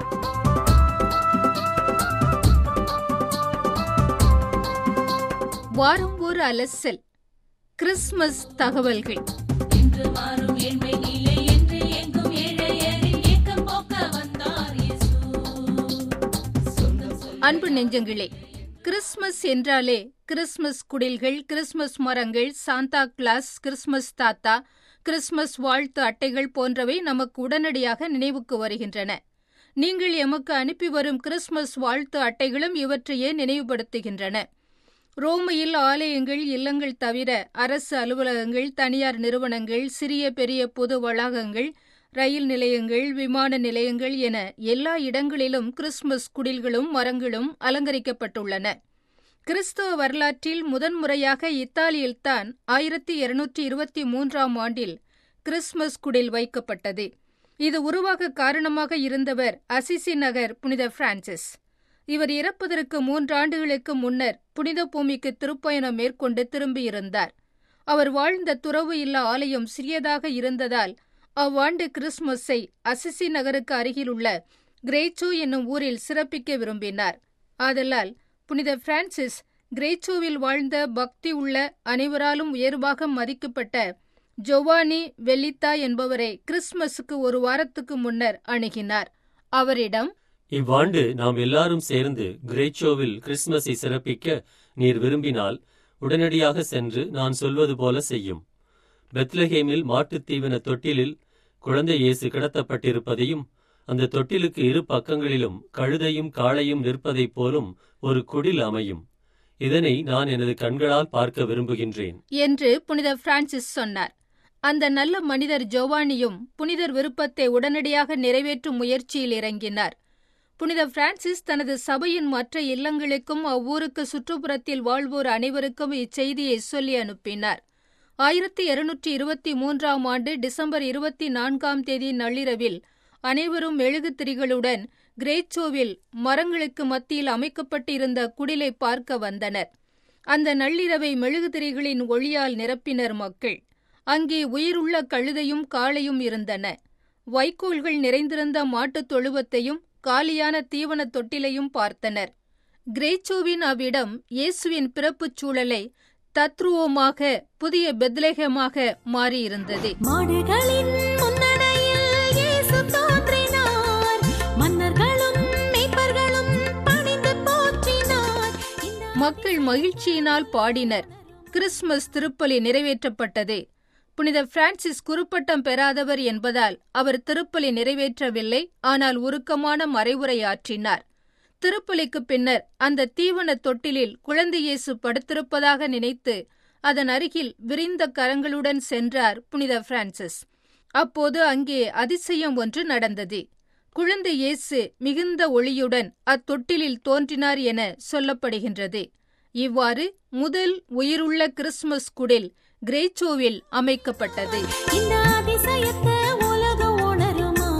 வாரம் ஒரு அலசல் கிறிஸ்மஸ் தகவல்கள் இன்று மாறும் ஏழ்மையிலே என்று எங்கும் ஏழையரின் ஏக்கம் போக்க வந்தார் இயேசு சொந்தம் சொல்ல அன்பு நெஞ்சங்களே கிறிஸ்மஸ் என்றாலே கிறிஸ்மஸ் குடில்கள் கிறிஸ்மஸ் மரங்கள் சாந்தா கிளாஸ் கிறிஸ்மஸ் தாத்தா கிறிஸ்மஸ் வாழ்த்து அட்டைகள் போன்றவை நமக்கு உடனடியாக நினைவுக்கு வருகின்றன நீங்கள் எமக்கு அனுப்பி வரும் கிறிஸ்மஸ் வாழ்த்து அட்டைகளும் இவற்றையே நினைவுபடுத்துகின்றன ரோமையில் ஆலயங்கள் இல்லங்கள் தவிர அரசு அலுவலகங்கள் தனியார் நிறுவனங்கள் சிறிய பெரிய பொது வளாகங்கள் ரயில் நிலையங்கள் விமான நிலையங்கள் என எல்லா இடங்களிலும் கிறிஸ்துமஸ் குடில்களும் மரங்களும் அலங்கரிக்கப்பட்டுள்ளன கிறிஸ்தவ வரலாற்றில் முதன்முறையாக இத்தாலியில்தான் ஆயிரத்தி இருநூற்றி இருபத்தி மூன்றாம் ஆண்டில் கிறிஸ்துமஸ் குடில் வைக்கப்பட்டது இது உருவாக காரணமாக இருந்தவர் அசிசி நகர் புனித பிரான்சிஸ் இவர் இறப்பதற்கு மூன்றாண்டுகளுக்கு முன்னர் புனித பூமிக்கு திருப்பயணம் மேற்கொண்டு திரும்பியிருந்தார் அவர் வாழ்ந்த துறவு இல்ல ஆலயம் சிறியதாக இருந்ததால் அவ்வாண்டு கிறிஸ்துமஸை அசிசி நகருக்கு அருகிலுள்ள கிரேச்சோ என்னும் ஊரில் சிறப்பிக்க விரும்பினார் ஆதலால் புனித பிரான்சிஸ் கிரேச்சோவில் வாழ்ந்த பக்தி உள்ள அனைவராலும் உயர்வாக மதிக்கப்பட்ட ஜொவானி வெல்லித்தா என்பவரை கிறிஸ்துமஸுக்கு ஒரு வாரத்துக்கு முன்னர் அணுகினார் அவரிடம் இவ்வாண்டு நாம் எல்லாரும் சேர்ந்து கிரேச்சோவில் கிறிஸ்துமஸை சிறப்பிக்க நீர் விரும்பினால் உடனடியாக சென்று நான் சொல்வது போல செய்யும் பெத்லஹேமில் மாட்டுத் தீவன தொட்டிலில் குழந்தை இயேசு கிடத்தப்பட்டிருப்பதையும் அந்த தொட்டிலுக்கு இரு பக்கங்களிலும் கழுதையும் காளையும் நிற்பதைப் போலும் ஒரு குடில் அமையும் இதனை நான் எனது கண்களால் பார்க்க விரும்புகின்றேன் என்று புனித பிரான்சிஸ் சொன்னார் அந்த நல்ல மனிதர் ஜோவானியும் புனிதர் விருப்பத்தை உடனடியாக நிறைவேற்றும் முயற்சியில் இறங்கினார் புனித பிரான்சிஸ் தனது சபையின் மற்ற இல்லங்களுக்கும் அவ்வூருக்கு சுற்றுப்புறத்தில் வாழ்வோர் அனைவருக்கும் இச்செய்தியை சொல்லி அனுப்பினார் ஆயிரத்தி இருநூற்றி இருபத்தி மூன்றாம் ஆண்டு டிசம்பர் இருபத்தி நான்காம் தேதி நள்ளிரவில் அனைவரும் மெழுகுத்திரிகளுடன் கிரேச்சோவில் மரங்களுக்கு மத்தியில் அமைக்கப்பட்டிருந்த குடிலை பார்க்க வந்தனர் அந்த நள்ளிரவை மெழுகுதிரிகளின் ஒளியால் நிரப்பினர் மக்கள் அங்கே உயிருள்ள கழுதையும் காளையும் இருந்தன வைக்கோல்கள் நிறைந்திருந்த மாட்டுத் தொழுவத்தையும் காலியான தீவனத் தொட்டிலையும் பார்த்தனர் கிரேச்சோவின் அவ்விடம் இயேசுவின் பிறப்புச் சூழலை தத்ருவமாக புதிய பெத்லேகமாக மாறியிருந்தது மாடுகளின் முன்னணையில் இயேசு தோன்றினார் மன்னர்களும் மேய்ப்பர்களும் பணிந்து போற்றினார் இந்த மக்கள் மகிழ்ச்சியினால் பாடினர் கிறிஸ்துமஸ் திருப்பலி நிறைவேற்றப்பட்டது புனித பிரான்சிஸ் குறுப்பட்டம் பெறாதவர் என்பதால் அவர் திருப்பலி நிறைவேற்றவில்லை ஆனால் உருக்கமான மறைவுரையாற்றினார் திருப்பலிக்கு பின்னர் அந்த தீவன தொட்டிலில் குழந்தை இயேசு படுத்திருப்பதாக நினைத்து அதன் அருகில் விரிந்த கரங்களுடன் சென்றார் புனித பிரான்சிஸ் அப்போது அங்கே அதிசயம் ஒன்று நடந்தது குழந்தை இயேசு மிகுந்த ஒளியுடன் அத்தொட்டிலில் தோன்றினார் என சொல்லப்படுகின்றது இவ்வாறு முதல் உயிருள்ள கிறிஸ்துமஸ் குடில் கிரேச்சோவில் அமைக்கப்பட்டது இந்த அதிசயத்தை உலகம் உணருமா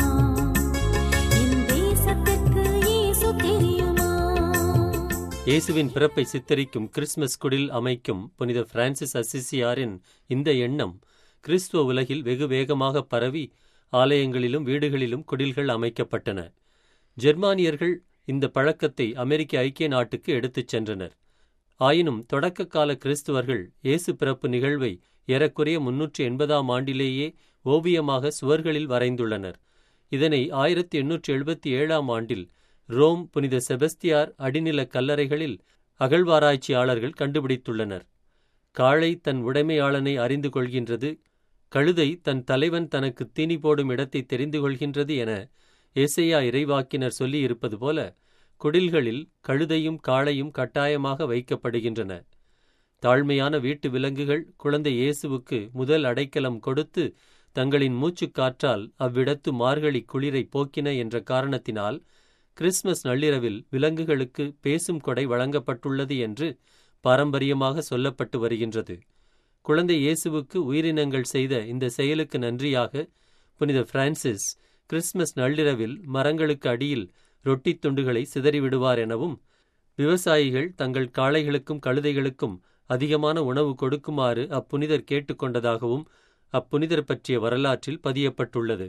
என் தேசத்திற்கு இயேசு தெரியுமா இயேசுவின் பிறப்பை சித்தரிக்கும் கிறிஸ்துமஸ் குடில் அமைக்கும் புனித பிரான்சிஸ் அசிசியாரின் இந்த எண்ணம் கிறிஸ்துவ உலகில் வெகு வேகமாக பரவி ஆலயங்களிலும் வீடுகளிலும் குடில்கள் அமைக்கப்பட்டன ஜெர்மானியர்கள் இந்த பழக்கத்தை அமெரிக்க ஐக்கிய நாட்டுக்கு எடுத்துச் சென்றனர் ஆயினும் தொடக்க கால கிறிஸ்துவர்கள் இயேசு பிறப்பு நிகழ்வை ஏறக்குறைய முன்னூற்று எண்பதாம் ஆண்டிலேயே ஓவியமாக சுவர்களில் வரைந்துள்ளனர் இதனை ஆயிரத்தி எண்ணூற்று எழுபத்தி ஏழாம் ஆண்டில் ரோம் புனித செபஸ்தியார் அடிநில கல்லறைகளில் அகழ்வாராய்ச்சியாளர்கள் கண்டுபிடித்துள்ளனர் காளை தன் உடைமையாளனை அறிந்து கொள்கின்றது கழுதை தன் தலைவன் தனக்கு தீனி போடும் இடத்தை தெரிந்து கொள்கின்றது என ஏசையா இறைவாக்கினர் சொல்லியிருப்பது போல குடில்களில் கழுதையும் காளையும் கட்டாயமாக வைக்கப்படுகின்றன தாழ்மையான வீட்டு விலங்குகள் குழந்தை இயேசுவுக்கு முதல் அடைக்கலம் கொடுத்து தங்களின் மூச்சுக் காற்றால் அவ்விடத்து மார்கழி குளிரை போக்கின என்ற காரணத்தினால் கிறிஸ்மஸ் நள்ளிரவில் விலங்குகளுக்கு பேசும் கொடை வழங்கப்பட்டுள்ளது என்று பாரம்பரியமாக சொல்லப்பட்டு வருகின்றது குழந்தை இயேசுவுக்கு உயிரினங்கள் செய்த இந்த செயலுக்கு நன்றியாக புனித பிரான்சிஸ் கிறிஸ்மஸ் நள்ளிரவில் மரங்களுக்கு அடியில் ரொட்டித் துண்டுகளை சிதறிவிடுவார் எனவும் விவசாயிகள் தங்கள் காளைகளுக்கும் கழுதைகளுக்கும் அதிகமான உணவு கொடுக்குமாறு அப்புனிதர் கேட்டுக்கொண்டதாகவும் அப்புனிதர் பற்றிய வரலாற்றில் பதியப்பட்டுள்ளது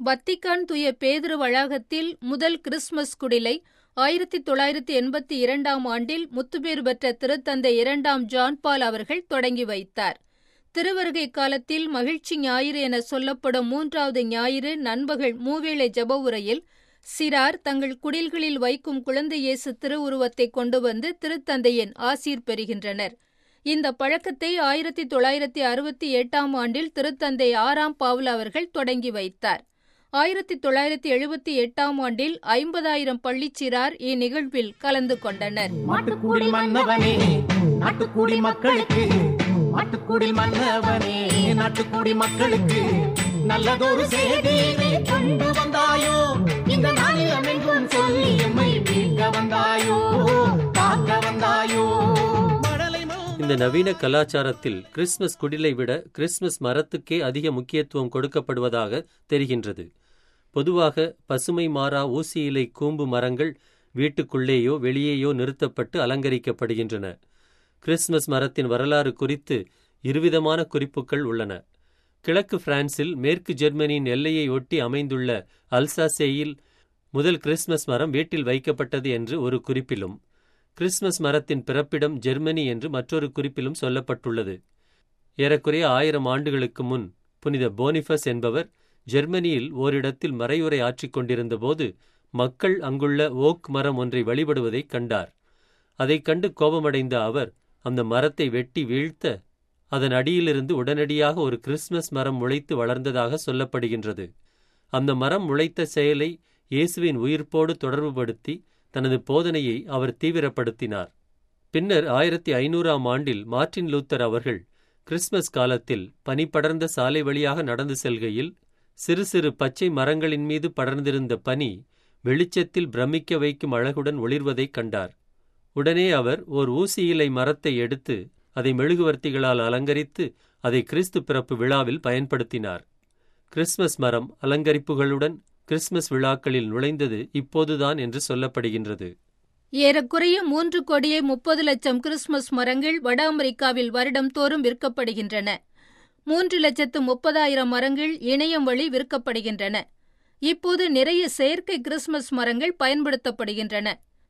வத்திக்கான் துய பேதுரு வளாகத்தில் முதல் கிறிஸ்துமஸ் குடிலை ஆயிரத்தி தொள்ளாயிரத்தி எண்பத்தி இரண்டாம் ஆண்டில் முத்துப்பேறு பெற்ற திருத்தந்தை இரண்டாம் ஜான் பால் அவர்கள் தொடங்கி வைத்தார் திருவருகை காலத்தில் மகிழ்ச்சி ஞாயிறு என சொல்லப்படும் மூன்றாவது ஞாயிறு நண்பகல் மூவேளை ஜப உரையில் சிறார் தங்கள் குடில்களில் வைக்கும் குழந்தை இயேசு திருவுருவத்தை கொண்டு வந்து திருத்தந்தையின் ஆசீர் பெறுகின்றனர் இந்த பழக்கத்தை ஆயிரத்தி தொள்ளாயிரத்தி அறுபத்தி எட்டாம் ஆண்டில் திருத்தந்தை ஆறாம் பாவுல் அவர்கள் தொடங்கி வைத்தார் ஆயிரத்தி தொள்ளாயிரத்தி எழுபத்தி எட்டாம் ஆண்டில் ஐம்பதாயிரம் பள்ளிச்சிறார் இந்நிகழ்வில் கலந்து கொண்டனர் மாட்டுக்குடி மன்னவனே நாட்டுக்குடி மக்களுக்கு மாட்டுக்குடில் மன்னவனே நாட்டுக்குடி மக்களுக்கு நல்லதொரு செய்தியை கொண்டு வந்தாயோ இந்த நாளில் எங்கும் சொல்லி எம்மை மீட்க வந்தாயோ காக்க வந்தாயோ மழலை மா- இந்த நவீன கலாச்சாரத்தில் கிறிஸ்மஸ் குடிலை விட கிறிஸ்மஸ் மரத்துக்கே அதிக முக்கியத்துவம் கொடுக்கப்படுவதாக தெரிகின்றது பொதுவாக பசுமை மாறா ஊசி இலை கூம்பு மரங்கள் வீட்டுக்குள்ளேயோ வெளியேயோ நிறுத்தப்பட்டு அலங்கரிக்கப்படுகின்றன கிறிஸ்மஸ் மரத்தின் வரலாறு குறித்து இருவிதமான குறிப்புகள் உள்ளன கிழக்கு பிரான்சில் மேற்கு ஜெர்மனியின் எல்லையை ஒட்டி அமைந்துள்ள அல்சாசேயில் முதல் கிறிஸ்மஸ் மரம் வீட்டில் வைக்கப்பட்டது என்று ஒரு குறிப்பிலும் கிறிஸ்மஸ் மரத்தின் பிறப்பிடம் ஜெர்மனி என்று மற்றொரு குறிப்பிலும் சொல்லப்பட்டுள்ளது ஏறக்குறைய ஆயிரம் ஆண்டுகளுக்கு முன் புனித போனிஃபஸ் என்பவர் ஜெர்மனியில் ஓரிடத்தில் மறையுரை ஆற்றிக் கொண்டிருந்தபோது மக்கள் அங்குள்ள ஓக் மரம் ஒன்றை வழிபடுவதைக் கண்டார் அதைக் கண்டு கோபமடைந்த அவர் அந்த மரத்தை வெட்டி வீழ்த்த அதன் அடியிலிருந்து உடனடியாக ஒரு கிறிஸ்மஸ் மரம் முளைத்து வளர்ந்ததாக சொல்லப்படுகின்றது அந்த மரம் முளைத்த செயலை இயேசுவின் உயிர்ப்போடு தொடர்புபடுத்தி தனது போதனையை அவர் தீவிரப்படுத்தினார் பின்னர் ஆயிரத்தி ஐநூறாம் ஆண்டில் மார்ட்டின் லூத்தர் அவர்கள் கிறிஸ்மஸ் காலத்தில் பனி படர்ந்த சாலை வழியாக நடந்து செல்கையில் சிறு சிறு பச்சை மரங்களின் மீது படர்ந்திருந்த பனி வெளிச்சத்தில் பிரமிக்க வைக்கும் அழகுடன் ஒளிர்வதைக் கண்டார் உடனே அவர் ஓர் ஊசி இலை மரத்தை எடுத்து அதை மெழுகுவர்த்திகளால் அலங்கரித்து அதை கிறிஸ்து பிறப்பு விழாவில் பயன்படுத்தினார் கிறிஸ்மஸ் மரம் அலங்கரிப்புகளுடன் கிறிஸ்மஸ் விழாக்களில் நுழைந்தது இப்போதுதான் என்று சொல்லப்படுகின்றது ஏறக்குறைய மூன்று கோடியே முப்பது லட்சம் கிறிஸ்துமஸ் மரங்கள் வட அமெரிக்காவில் வருடம்தோறும் விற்கப்படுகின்றன மூன்று லட்சத்து முப்பதாயிரம் மரங்கள் இணையம் வழி விற்கப்படுகின்றன இப்போது நிறைய செயற்கை கிறிஸ்துமஸ் மரங்கள் பயன்படுத்தப்படுகின்றன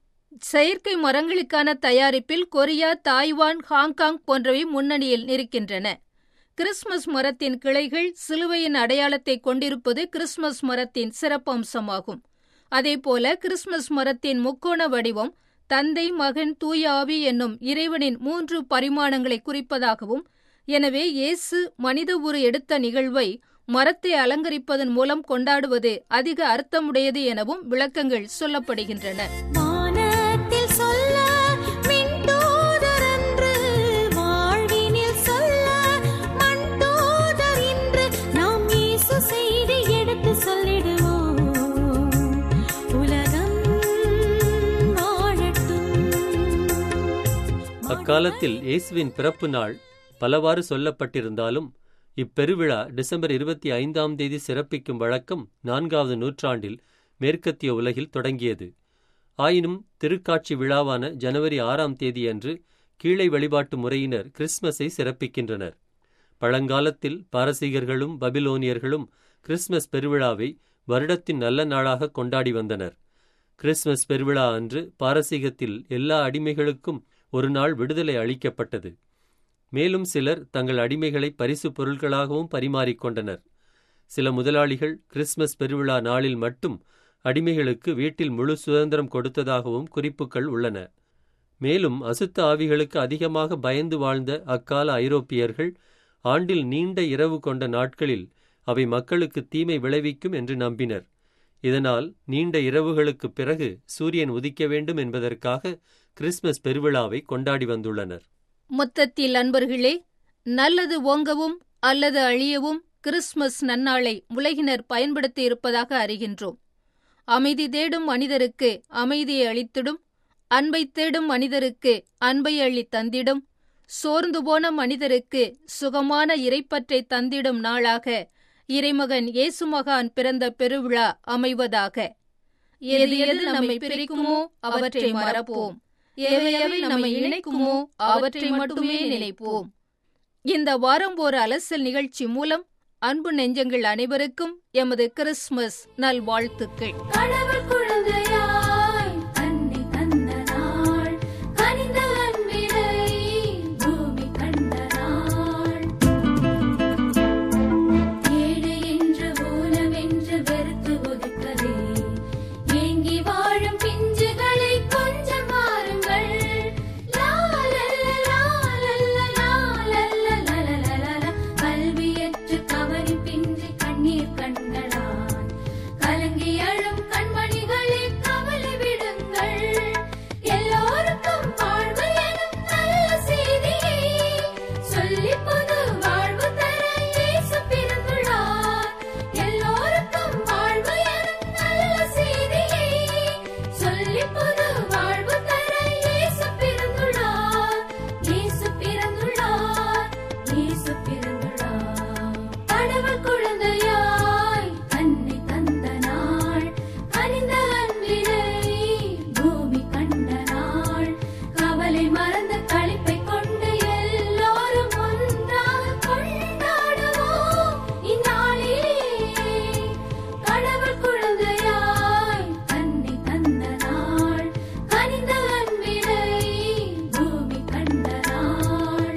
செயற்கை மரங்களுக்கான தயாரிப்பில் கொரியா தாய்வான் ஹாங்காங் போன்றவை முன்னணியில் நிற்கின்றன கிறிஸ்துமஸ் மரத்தின் கிளைகள் சிலுவையின் அடையாளத்தை கொண்டிருப்பது கிறிஸ்துமஸ் மரத்தின் சிறப்பம்சமாகும் அதேபோல கிறிஸ்துமஸ் மரத்தின் முக்கோண வடிவம் தந்தை மகன் தூய ஆவி என்னும் இறைவனின் மூன்று பரிமாணங்களை குறிப்பதாகவும் எனவே இயேசு மனித உரு எடுத்த நிகழ்வை மரத்தை அலங்கரிப்பதன் மூலம் கொண்டாடுவது அதிக அர்த்தமுடையது எனவும் விளக்கங்கள் சொல்லப்படுகின்றன வானத்தில் சொல்ல விண்தூதரன்று வாழ்வினில் சொல்ல மண்தூதர் இன்று நாம் இயேசு செய்தி எடுத்து சொல்லிடுவோம் உலகம் வாழட்டும் அக்காலத்தில் இயேசுவின் பிறப்பு நாள் பலவாறு சொல்லப்பட்டிருந்தாலும் இப்பெருவிழா டிசம்பர் இருபத்தி ஐந்தாம் தேதி சிறப்பிக்கும் வழக்கம் நான்காவது நூற்றாண்டில் மேற்கத்திய உலகில் தொடங்கியது ஆயினும் திருக்காட்சி விழாவான ஜனவரி ஆறாம் தேதியன்று கீழை வழிபாட்டு முறையினர் கிறிஸ்மஸை சிறப்பிக்கின்றனர் பழங்காலத்தில் பாரசீகர்களும் பபிலோனியர்களும் கிறிஸ்மஸ் பெருவிழாவை வருடத்தின் நல்ல நாளாக கொண்டாடி வந்தனர் கிறிஸ்மஸ் பெருவிழா அன்று பாரசீகத்தில் எல்லா அடிமைகளுக்கும் ஒரு நாள் விடுதலை அளிக்கப்பட்டது மேலும் சிலர் தங்கள் அடிமைகளை பரிசு பொருட்களாகவும் பரிமாறிக்கொண்டனர் சில முதலாளிகள் கிறிஸ்மஸ் பெருவிழா நாளில் மட்டும் அடிமைகளுக்கு வீட்டில் முழு சுதந்திரம் கொடுத்ததாகவும் குறிப்புகள் உள்ளன மேலும் அசுத்த ஆவிகளுக்கு அதிகமாக பயந்து வாழ்ந்த அக்கால ஐரோப்பியர்கள் ஆண்டில் நீண்ட இரவு கொண்ட நாட்களில் அவை மக்களுக்கு தீமை விளைவிக்கும் என்று நம்பினர் இதனால் நீண்ட இரவுகளுக்குப் பிறகு சூரியன் உதிக்க வேண்டும் என்பதற்காக கிறிஸ்மஸ் பெருவிழாவை கொண்டாடி வந்துள்ளனர் மொத்தத்தில் அன்பர்களே நல்லது ஓங்கவும் அல்லது அழியவும் கிறிஸ்துமஸ் நன்னாளை உலகினர் பயன்படுத்தி இருப்பதாக அறிகின்றோம் அமைதி தேடும் மனிதருக்கு அமைதியை அளித்திடும் அன்பை தேடும் மனிதருக்கு அன்பை அள்ளி தந்திடும் சோர்ந்து போன மனிதருக்கு சுகமான இறைப்பற்றை தந்திடும் நாளாக இறைமகன் இயேசு மகான் பிறந்த பெருவிழா அமைவதாக எது எது நம்மை பிரிக்குமோ அவற்றை மறப்போம் எவை எவை நம்மை இணைக்குமோ அவற்றை மட்டுமே நினைப்போம் இந்த வாரம் ஒரு அலசல் நிகழ்ச்சி மூலம் அன்பு நெஞ்சங்கள் அனைவருக்கும் எமது கிறிஸ்துமஸ் நல்வாழ்த்துக்கள் கடவுள் குழந்தையாய் தன்னை தந்த நாள் கனிந்த அன்பினை பூமி கண்ட நாள் ஏழை என்று ஊனம் என்று வெறுத்து ஒதுக்கவே ஏங்கி வாழும் பிஞ்சுகளை கொஞ்சம் வாருங்கள் லாலல்ல லாலல்ல லாலல்ல லலலலல. கல்வியற்று கவரி பின்றி கண்ணீர் கண்களாய் கலங்கி அழும் கண்மணிகளே கவலை விடுங்கள் எல்லோருக்கும் வாழ்வு எனும் நல்ல செய்தியை சொல்லி புது வாழ்வு தர இயேசு பிறந்துள்ளார் எல்லோருக்கும் வாழ்வு எனும் நல்ல செய்தியை சொல்லி புது வாழ்வு தர இயேசு பிறந்துள்ளார் இயேசு பிறந்துள்ளார் இயேசு பிறந்துள்ளார் கடவுள் குழந்தையாய் தன்னை தந்த நாள் கனிந்த அன்பினை பூமி கண்ட நாள் கவலை மறந்த களிப்பை கொண்டு எல்லோரும் ஒன்றாக கொண்டாடுவோம் இந்நாளிலே கடவுள் குழந்தையாய் தன்னை தந்த நாள் கனிந்த அன்பினை பூமி கண்ட நாள்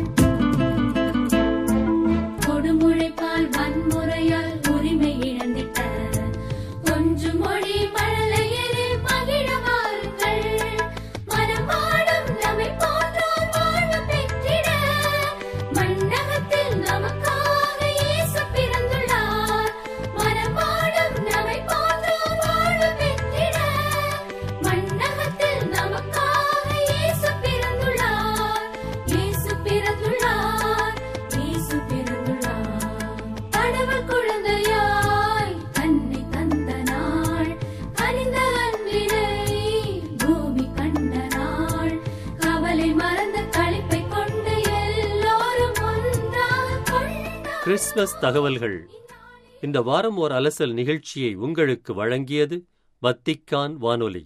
கொடுமுழைப்பால் வன்முறையால் உரிமை இழந்திட்ட கொஞ்சு மொழி மழலையரே மகிழ வாருங்கள் மனம் வாழும் நம்மை போன்றோர் வாழ்வு பெற்றிட மண்ணகத்தில் நமக்காக இயேசு பிறந்துள்ளார் மனம் வாழும் நம்மை போன்றோர் வாழ்வு பெற்றிட மண்ணகத்தில் நமக்காக இயேசு பிறந்துள்ளார் இயேசு பிறந்துள்ளார் இயேசு பிறந்துள்ளார் கடவுள் குழந்தையாய் தன்னை தந்த நாள் கனிந்த அன்பினை பூமி கண்ட நாள் கவலை மறந்த களிப்பை கொண்டு எல்லோரும் ஒன்றாக கொண்டாட கிறிஸ்துமஸ் தகவல்கள் இந்த வாரம் ஓர் அலசல் நிகழ்ச்சியை உங்களுக்கு வழங்கியது வத்திக்கான் வானொலி